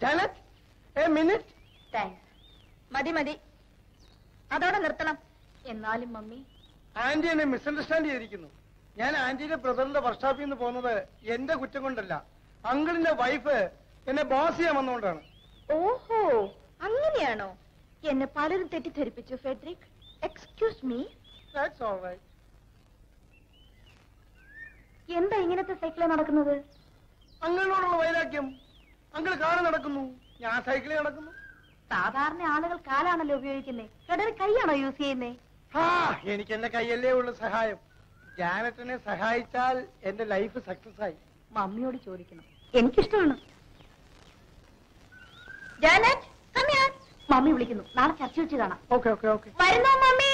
Janet A minute thanks മതി മതി അതോടെ നിർത്തണം എന്നാലും മമ്മി ആന്റി എന്നെ മിസ്അണ്ടർസ്റ്റാൻഡ് ചെയ്തിരിക്കുന്നു ഞാൻ ആന്റിയുടെ ബ്രദറിന്റെ വർക്ക്ഷോപ്പിൽ നിന്ന് പോകുന്നത് എന്റെ കുറ്റം കൊണ്ടല്ല അങ്കിളിന്റെ വൈഫ് എന്നെ ബോസ് ചെയ്യാൻ വന്നുകൊണ്ടാണ് ഓഹോ അങ്ങനെയാണോ എന്നെ പലരും തെറ്റിദ്ധരിപ്പിച്ചു Frederick excuse me that's all right എന്താ ഇങ്ങനത്തെ സൈക്കിളിൽ നടക്കുന്നത് അങ്കിളിനോടുള്ള വൈരാഗ്യം അങ്കിൾ കാറ് നടക്കുന്നു ഞാൻ സൈക്കിളിൽ നടക്കുന്നു സാധാരണ ആളുകൾ കാലാണല്ലോ ഉപയോഗിക്കുന്നേ ഫെഡറിക് കൈയാണോ യൂസ് ചെയ്യുന്നേ ആ എനിക്ക് എന്റെ കയ്യല്ലേ ഉള്ളു സഹായം ജാനറ്റിനെ സഹായിച്ചാൽ എന്റെ ലൈഫ് സക്സസ് ആയി മമ്മിയോട് ചോദിക്കണം എനിക്കിഷ്ടമാണ് ജാനറ്റ് come here. മമ്മി വിളിക്കുന്നു നാളെ ചർച്ച വെച്ച് കാണാം ഓക്കെ ഓക്കെ ഓക്കെ വരുന്നോ മമ്മി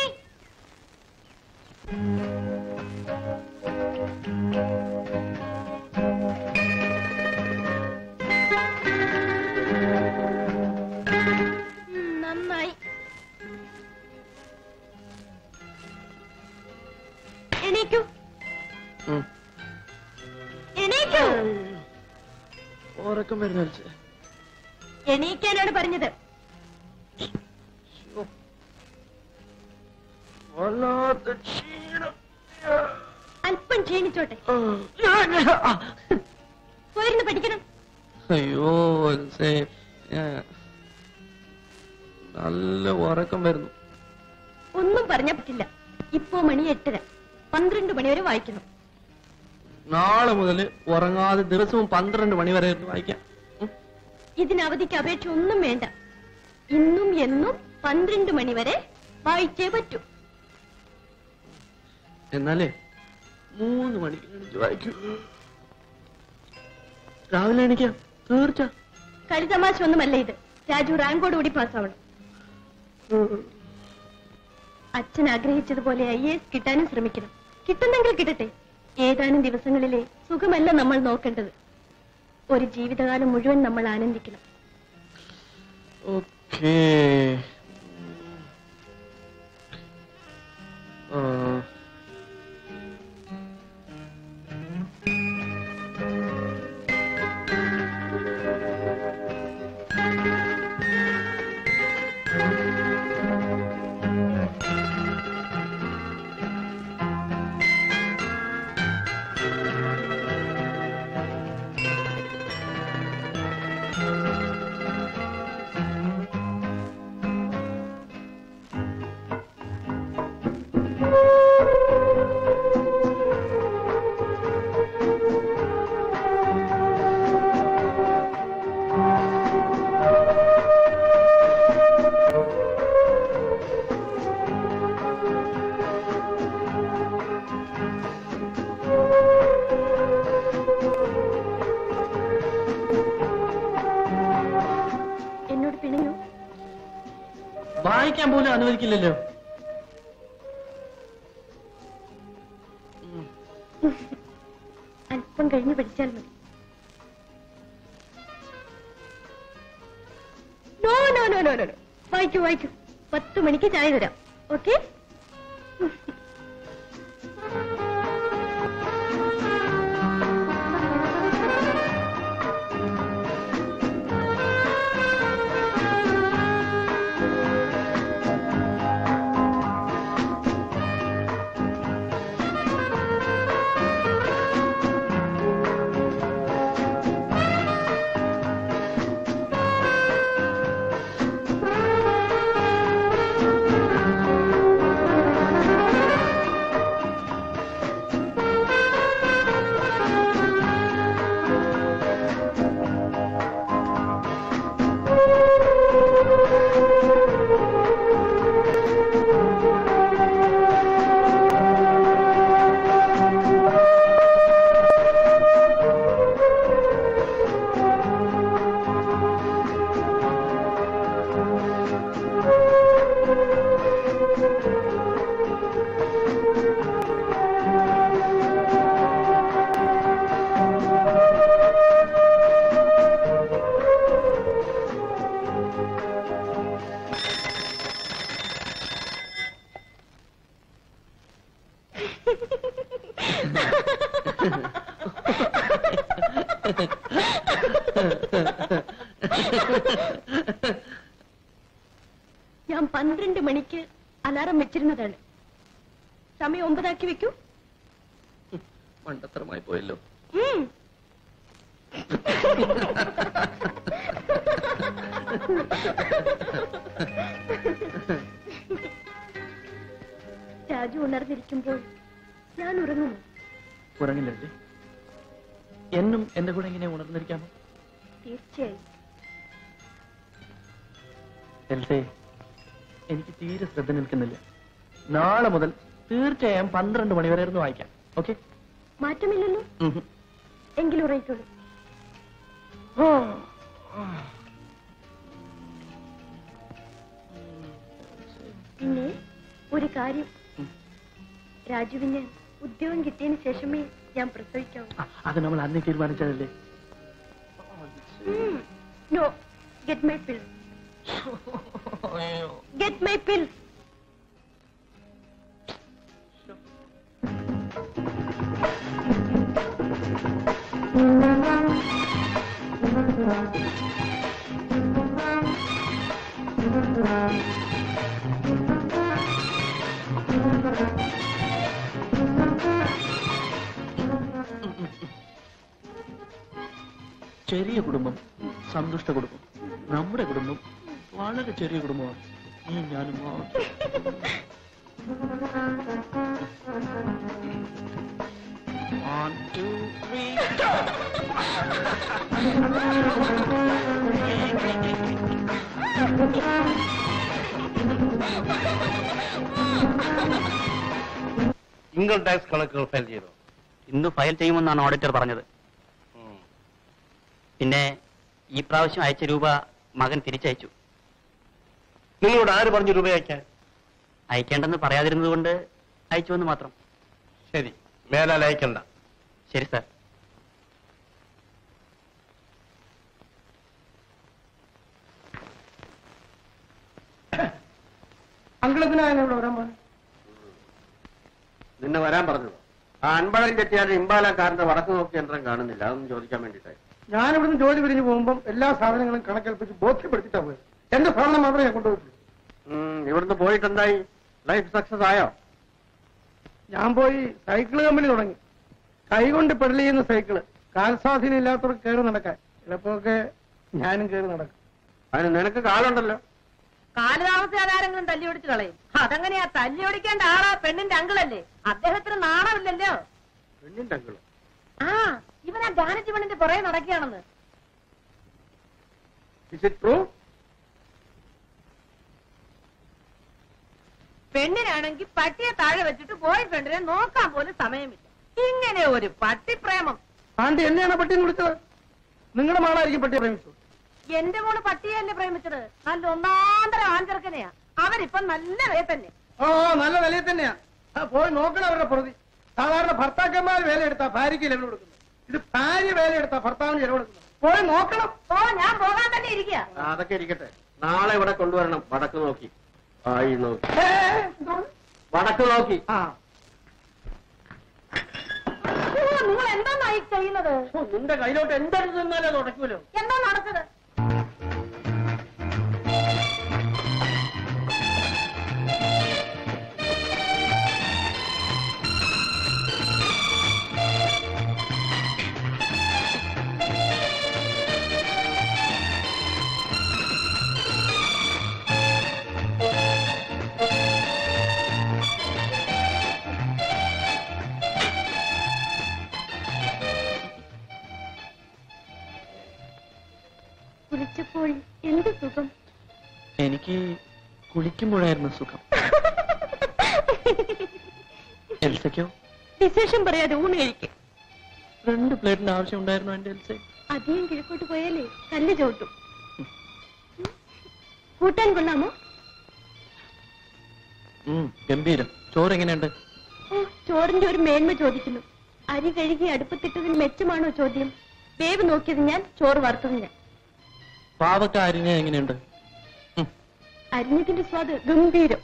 ഉം, നന്നായി എണീക്കൂ എണീക്കൂ ഉറക്കം വരുന്ന എണീക്കാനാണ് പറഞ്ഞത് വല്ലാത്ത ക്ഷീണം അല്പം ക്ഷീണിച്ചോട്ടെ പോയിരുന്ന് പഠിക്കണം അയ്യോ എൽസേ, ഞാൻ- നല്ല ഉറക്കം വരുന്നു ഒന്നും പറഞ്ഞ പറ്റില്ല ഇപ്പോ മണി എട്ടര പന്ത്രണ്ട് മണി വരെ വായിക്കണം നാളെ മുതൽ ഉറങ്ങാതെ ദിവസവും പന്ത്രണ്ട് മണി വരെ ഇരുന്ന് വായിക്കാം ഉം. ഇതിന് അവധിക്ക് അപേക്ഷ ഒന്നും വേണ്ട ഇന്നും എന്നും പന്ത്രണ്ട് മണി വരെ വായിച്ചേ പറ്റൂ എന്നാലേ മൂന്ന് മണിക്ക് എണീച്ച് വായിക്കൂ രാവിലെ എണീക്കാം തീർച്ച കളിതമാശ ഒന്നുമല്ല ഇത് രാജു റാങ്കോട് കൂടി പാസ്സാവണം അച്ഛൻ ആഗ്രഹിച്ചതുപോലെ ഐ എസ് കിട്ടാനും ശ്രമിക്കണം കിട്ടുന്നെങ്കിൽ കിട്ടട്ടെ ഏതാനും ദിവസങ്ങളിലെ സുഖമല്ല നമ്മൾ നോക്കേണ്ടത് ഒരു ജീവിതകാലം മുഴുവൻ നമ്മൾ ആനന്ദിക്കണം ഓക്കേ ആ. എന്നോട് പിണങ്ങൂ വായിക്കാൻ പോലും അനുവദിക്കില്ലല്ലോ അല്പം കഴിഞ്ഞ് പഠിച്ചാൽ മതി no no no no no no. വായിക്കൂ വായിക്കൂ പത്ത് മണിക്ക് ചായ തരാം ഓക്കെ ഞാൻ പന്ത്രണ്ട് മണിക്ക് അലാറം വെച്ചിരുന്നതാണ് സമയം ഒമ്പതാക്കി വെക്കൂ മണ്ടത്തരമായി പോയല്ലോ ഉം. രാജു ഉണർന്നിരിക്കുമ്പോൾ ഞാൻ ഉറങ്ങുന്നു ഉറങ്ങില്ലേ എന്നും എന്റെ കൂടെ ഇങ്ങനെ ഉണർന്നിരിക്കാമോ തീർച്ചയായും എൽസേ എനിക്ക് തീരെ ശ്രദ്ധ നിൽക്കുന്നില്ല നാളെ മുതൽ തീർച്ചയായും പന്ത്രണ്ട് മണി വരെ ഇരുന്ന് വായിക്കാം ഓക്കെ മാറ്റമില്ലല്ലോ എങ്കിലും ഉറങ്ങിക്കോളൂ പിന്നെ ഒരു കാര്യം ഉം. രാജുവിന് ഉദ്യോഗം കിട്ടിയതിന് ശേഷമേ ഞാൻ പ്രസവിക്കാവൂ അത് നമ്മൾ അന്നേ തീരുമാനിച്ചതല്ലേ no get my pill get my pill ചെറിയ കുടുംബം സന്തുഷ്ട കുടുംബം നമ്മുടെ കുടുംബം വളരെ ചെറിയ കുടുംബമാണ് നീ ഞാനും മാത്രം. One, two, three, go! Income tax കണക്കുകൾ ഫയൽ ചെയ്തു ഇന്ന് ഫയൽ ചെയ്യുമെന്നാണ് ഓഡിറ്റർ പറഞ്ഞത് പിന്നെ ഈ പ്രാവശ്യം അയച്ച രൂപ മകൻ തിരിച്ചയച്ചു നിങ്ങളോട് ആര് പറഞ്ഞു രൂപ അയക്കാൻ അയക്കേണ്ടെന്ന് പറയാതിരുന്നത് കൊണ്ട് അയച്ചുവെന്ന് മാത്രം ശരി മേലാൽ അയക്കണ്ട ശരി സാർ അങ്കിളത്തിനാണ് ഇവിടെ വരാൻ പോകുന്നത് നിന്നെ വരാൻ പറഞ്ഞു ആ അൻപഴം ചെട്ടിയാലും ഇമ്പാലക്കാരന്റെ വടക്ക് നോക്കി യന്ത്രം കാണുന്നില്ല അതൊന്നും ചോദിക്കാൻ വേണ്ടിട്ടായി ഞാൻ ഇവിടുന്ന് ജോലി പിരിഞ്ഞു പോകുമ്പോൾ എല്ലാ സാധനങ്ങളും കണക്കേൽപ്പിച്ച് ബോധ്യപ്പെടുത്തിട്ടാ പോയത് എന്റെ സാധനം മാത്രമേ ഞാൻ കൊണ്ടുപോയിട്ടുള്ളൂ ഇവിടുന്ന് പോയിട്ടെന്തായി ലൈഫ് സക്സസ് ആയോ ഞാൻ പോയി സൈക്കിള് കമ്പനി തുടങ്ങി കൈകൊണ്ട് പെടൽ ചെയ്യുന്ന സൈക്കിള് കാൽസ്വാധീനം ഇല്ലാത്തവർക്ക് കയറി നടക്കാൻ ചിലപ്പോഴൊക്കെ ഞാനും കയറി നടക്കും അതിന് നിനക്ക് കാലുണ്ടല്ലോ കാലതാമസം ആരെങ്കിലും തല്ലി ഓടിച്ചു കളയും അതെങ്ങനെയാ തല്ലി ഓടിക്കേണ്ട ആളാ പെണ്ണിന്റെ അങ്കിളല്ലേ അദ്ദേഹത്തിന് നാണമില്ലല്ലോ പെണ്ണിന്റെ അങ്കിള് ആ ഇവനാ ജാനജി പെണ്ണിന്റെ പുറകെ നടക്കുകയാണെന്ന് ഇസ് ഇറ്റ് ട്രൂ പെണ്ണിനാണെങ്കിൽ പട്ടിയെ താഴെ വെച്ചിട്ട് ബോയ് ഫ്രണ്ടിനെ നോക്കാൻ പോലും സമയമില്ല ഇങ്ങനെ ഒരു പട്ടിപ്രേമം ആണ്ടി എന്നെയാണ് പട്ടിയെന്ന് വിളിച്ചത് നിങ്ങളുടെ മാളായിരിക്കും പട്ടിയെ പ്രേമിച്ചു എന്റെ മോള് പട്ടിയല്ലേ പ്രേമിച്ചത് നല്ല ഒന്നാന്തര ആഞ്ചർക്കനെയാ അവരിപ്പം നല്ല വേ തന്നെ ഓ നല്ല നിലയിൽ തന്നെയാ ആ, പോയി നോക്കണം അവരുടെ പ്രതി സാധാരണ ഭർത്താക്കന്മാർ വേല എടുത്താ ഭാര്യയ്ക്ക് ഇലവ് കൊടുക്കുന്നു ഇത് ഭാര്യ വേല എടുത്താ ഭർത്താവിന് ഇലവ് കൊടുക്കുന്നു പോയി നോക്കണം ഓ ഞാൻ പോകാൻ തന്നെ ഇരിക്കുക ആ, അതൊക്കെ ഇരിക്കട്ടെ നാളെ ഇവിടെ കൊണ്ടുവരണം വടക്ക് നോക്കി ആയി നോക്കി ഏ, എന്താണ്? വടക്ക് നോക്കി ആ നിങ്ങൾ എന്താന്നായി ചെയ്യുന്നത് ഓ, നിന്റെ കയ്യിലോട്ട് എന്തെടുത്ത് തന്നാലും അത് ഉടയ്ക്കുമല്ലോ എന്താ നടക്കുന്നത് കുളിച്ചപ്പോൾ എന്ത് സുഖം എനിക്ക് കുളിക്കുമ്പോഴായിരുന്നു സുഖം എൽസയ്ക്കോ വിശേഷം പറയാതെ ഊണ് കഴിക്കും രണ്ട് പ്ലേറ്റിന് ആവശ്യം ഉണ്ടായിരുന്നു എന്റെ എൽസ അധികം കിഴക്കോട്ട് പോയാലേ കല്ല് ചവിട്ടും കൂട്ടാൻ കൊള്ളാമോ ഉം, ഗംഭീരം ചോറ് എങ്ങനെയുണ്ട് ഓ ചോറിന്റെ ഒരു മേന്മ ചോദിക്കുന്നു അരി കഴുകി അടുപ്പത്തിട്ടതിൽ മെച്ചമാണോ ചോദ്യം വേവ് നോക്കിയത് ഞാൻ ചോറ് വറുത്തത് ഞാൻ പാവക്ക അരിഞ്ഞ എങ്ങനെയുണ്ട് ഉം, അരിഞ്ഞതിന്റെ സ്വാദ് ഗംഭീരം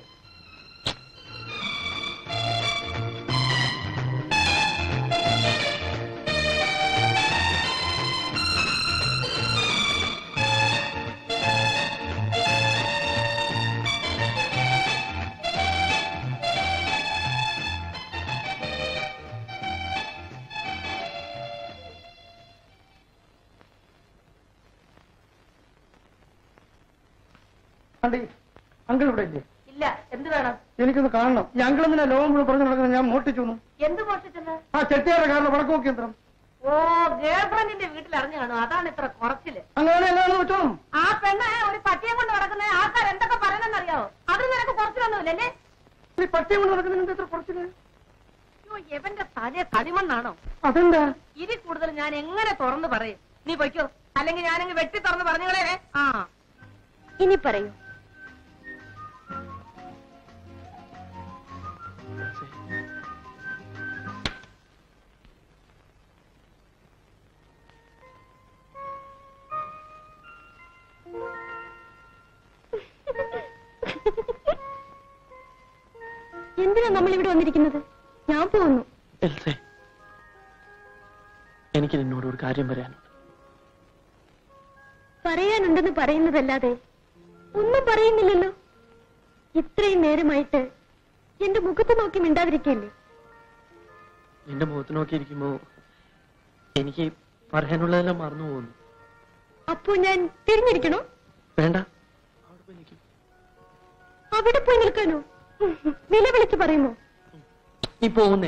അണ്ടി അങ്കിൾ ഇവിടെ ഇല്ലേ ഇല്ല എന്ത് വേണം എനിക്കൊന്ന് കാണണം ഈ അങ്കിൾ എന്തിനാ ലോകം മുഴുവൻ പറഞ്ഞു നടക്കുന്നത് ഞാൻ മോട്ടിച്ചു വന്നു എന്ത് മോഷിച്ചെന്ന് ആ ചെട്ടിയാരുടെ കാരണം വടക്ക് നോക്കി യന്ത്രം ഓ ഗേൾഫ്രണ്ടിന്റെ വീട്ടിൽ അറിഞ്ഞു കാണും അതാണ് ഇത്ര കുറച്ചില് അങ്ങനെ എല്ലാവരും വെച്ചോളും ആ പെണ്ണ് ഒരു പട്ടിയെ കൊണ്ട് നടക്കുന്ന ആൾക്കാർ എന്തൊക്കെ പറയണമെന്നറിയാവോ അതിന് നിനക്ക് കുറച്ചിലൊന്നുമില്ലല്ലേ ഈ പട്ടിയെ കൊണ്ട് നടക്കുന്നതിന് എത്ര കുറച്ചില് അയ്യോ എവന്റെ തലേ കളിമണ്ണാണോ അതെന്താ ഇതിൽ കൂടുതൽ ഞാൻ എങ്ങനെ തുറന്നു പറയും നീ പൊയ്ക്കോ അല്ലെങ്കിൽ ഞാനങ്ങ് വെട്ടി തുറന്ന് പറഞ്ഞുകളേ ആ ഇനി പറയൂ എന്തിനാ നമ്മൾ ഇവിടെ വന്നിരിക്കുന്നത് ഞാൻ പോകുന്നു എൽസേ എനിക്ക് നിന്നോട് ഒരു കാര്യം പറയാനുണ്ട് പറയാനുണ്ടെന്ന് പറയുന്നതല്ലാതെ ഒന്നും പറയുന്നില്ലല്ലോ ഇത്രയും നേരമായിട്ട് എന്റെ മുഖത്ത് നോക്കി മിണ്ടാതിരിക്കല്ലേ നിന്റെ മുഖത്ത് നോക്കിയിരിക്കുമ്പോ എനിക്ക് പറയാനുള്ളതെല്ലാം മറന്നു പോകുന്നു അപ്പോ ഞാൻ തിരിഞ്ഞിരിക്കണോ വേണ്ട അവിടെ പോയി നിൽക്കും അവിടെ പോയി നിൽക്കാനോ നിലവിളിച്ച് പറയുമോ നീ പോകുന്നേ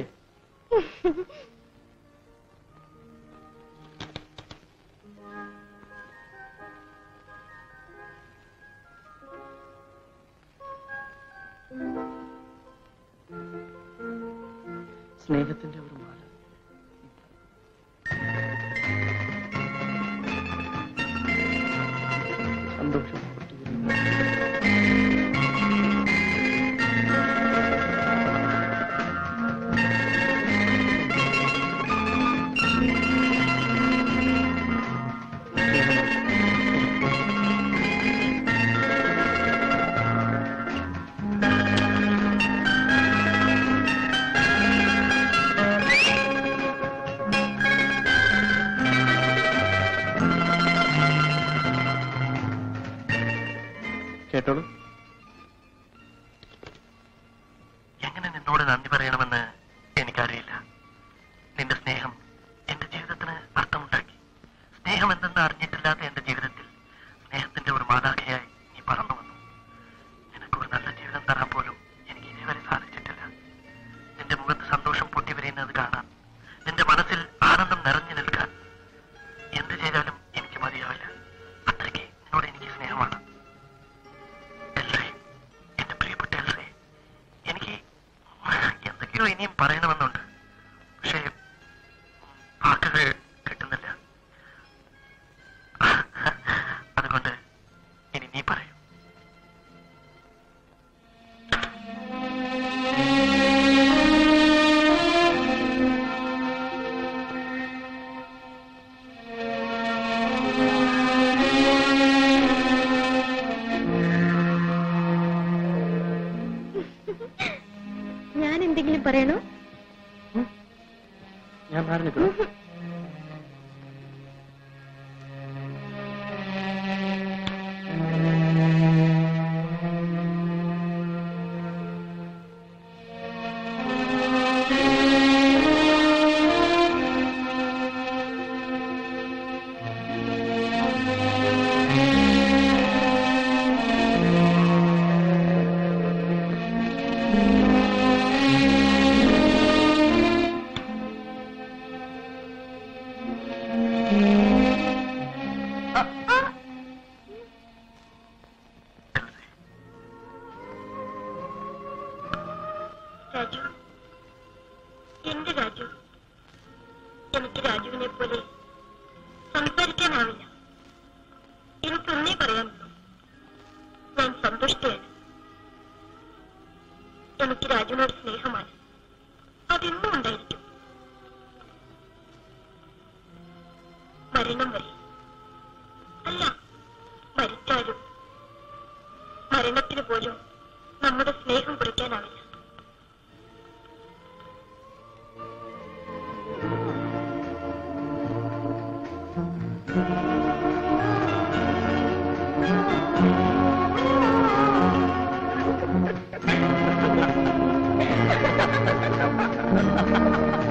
സ്നേഹത്തിന്റെ ഒരു മാല സന്തോഷം കേട്ടോളൂ എങ്ങനെ നിന്നോട് നന്ദി പറയണമെന്ന് എനിക്കറിയില്ല നിന്റെ സ്നേഹം എന്റെ ജീവിതത്തിന് അർത്ഥമുണ്ടാക്കി സ്നേഹം എന്തെന്ന് അറിഞ്ഞിട്ടില്ലാത്ത എന്റെ ജീവിതത്തിൽ സ്നേഹത്തിന്റെ ഒരു മാതാഖയായി നീ പറന്നു വന്നു നിനക്ക് ഒരു നല്ല ജീവിതം തരാൻ പോലും എനിക്ക് ഇതുവരെ സാധിച്ചിട്ടില്ല നിന്റെ മുഖത്ത് സന്തോഷം പൊട്ടിവിരിയുന്നത് കാണാൻ നിന്റെ മനസ്സിൽ ആനന്ദം നിറഞ്ഞു നിൽക്കാൻ എന്ത് ചെയ്താലും എനിക്ക് മതിയാവില്ല അത്രയ്ക്ക് നിന്നോട് എനിക്ക് സ്നേഹമാണ് എൽസേ എന്റെ പ്രിയപ്പെട്ട എൽസേ എനിക്ക് എന്തൊക്കെയോ ഇനിയും പറയണമെന്നുണ്ട് പക്ഷേ വാക്കുകൾ കിട്ടുന്നില്ല അതുകൊണ്ട് ഇനി നീ പറയൂ ഞാൻ എന്തെങ്കിലും പറയണോ ഞാൻ പറഞ്ഞിട്ടുള്ളൂ രാജു എന്റെ രാജു എനിക്ക് രാജുവിനെ പോലെ സംസാരിക്കാനാവില്ല എനിക്കൊന്നേ പറയാനുള്ളൂ ഞാൻ സന്തുഷ്ടയാണ് എനിക്ക് രാജുവിനോട് സ്നേഹമാണ് അതെന്നും ഉണ്ടായിരിക്കും മരണം വരെ അല്ല മരിച്ചാലും മരണത്തിന് പോലും നമ്മുടെ സ്നേഹം കുറിക്കാനാവില്ല ആ